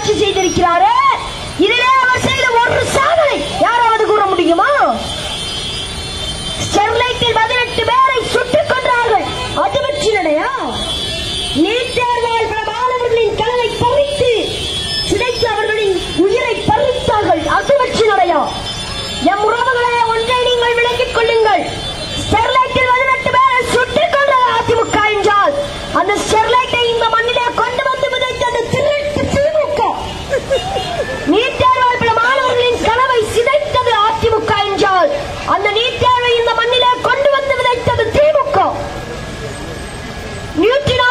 ஆட்சி செய்திருக்கிறாரே இதிலே அவர் செய்த ஒரு சாதனை யாராவது கூற முடியுமா ஸ்டெர்லைட்டில் பதினெட்டு பேரை சுட்டுக் கொன்றார்கள் அது வெற்றி நடையா நீட் தேர்வால் பல மாணவர்களின் கனவை பறித்து சிதைத்து அவர்களின் உயிரை பறித்தார்கள் அது வெற்றி நடையா எம் உறவுகளே ஒன்றை நீங்கள் விளங்கிக் கொள்ளுங்கள் ஸ்டெர்லைட்டில் பதினெட்டு பேரை சுட்டுக் கொண்டது அதிமுக என்றால் அந்த ஸ்டெர்லைட்டை இந்த மண்ணிலே கொண்டு வந்து விதைத்தது திருட்டு திமுக நீட் தேர்வால் பல மாணவர்களின் கனவை சிதைத்தது அதிமுக என்றால் அந்த நீட் தேர்வை இந்த மண்ணிலே கொண்டு வந்து விதைத்தது திமுக நியூட்ரினோ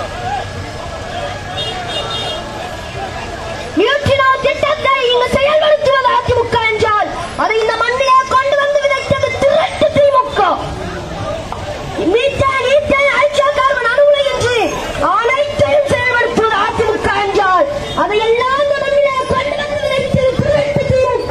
நியூட்ரினோ திட்டத்தை இங்கு செயல்படுத்துவது அதிமுக என்றால் அதை இந்த மண்ணிலே கொண்டு வந்து விதைத்தது திருட்டு திமுக மீத்தேன், ஈத்தேன், ஹைட்ரோ கார்பன் அணு உலை என்று அனைத்தையும் செயல்படுத்துவது அதிமுக என்றால் அதையெல்லாம் இந்த மண்ணிலே கொண்டு வந்து விதைத்தது திருட்டு திமுக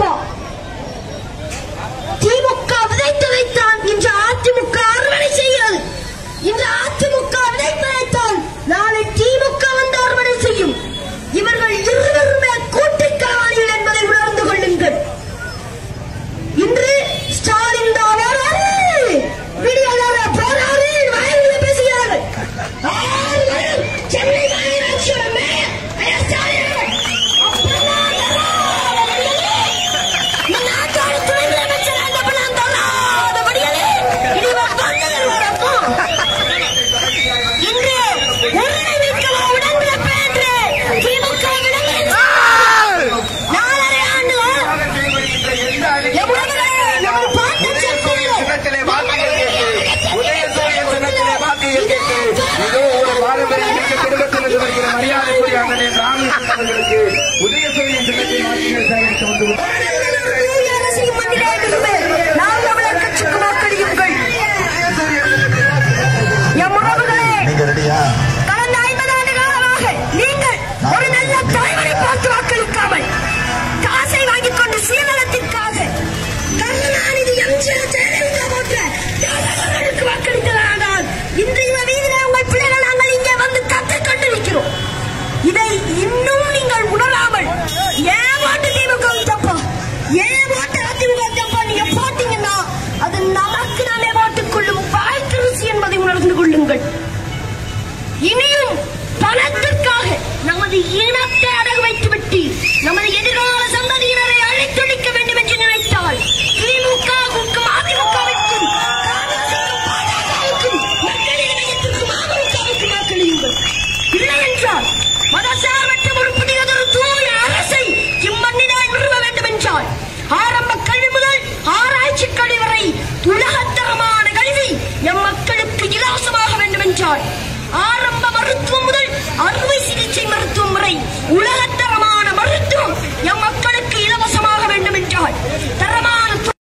திமுக விதைத்து வைத்தான் இன்று அதிமுக அறுவடை செய்கிறது இன்று அதிமுக விதைத்து வைத்தால் நாளை திமுக வந்து அறுவடை செய்யும் இவர்கள் இருவருமே கூட்டுக் களவாணிகள் என்பதை உணர்ந்து கொள்ளுங்கள் இன்று ஸ்டாலின் தான் வராரு விடியலார போராறு வாயில பேசுகிறார்கள் ஆறு சென்னை மாநகராட்சியோட மேயர் ஐயா ஸ்டாலின் அவர்கள். அப்பெல்லாம் தராதபடியே, இந்த நாட்டோட துணை முதலமைச்சர் அந்த அப்பெல்லாம் தராதபடியே, இனிவர் தொண்டர்கள் உறக்கும். இன்று உரிமை மீட்கவா உடன்பிறப்பு என்று திமுக விளங்கி நாலரை ஆண்டுகள் எவ்வளவு நமது பாட்டு சின்னத்திலே வாக்கு கேட்கிறது. உதயசூரியன் சின்னத்திலே வாக்கு கேட்கிறது. இதோ ஒரு பாரம்பரிய மிக்க குடும்பத்திலிருந்து வருகிற மரியாதைக்குரிய அண்ணனே ராமகிருஷ்ணன் அவர்களுக்கு உதய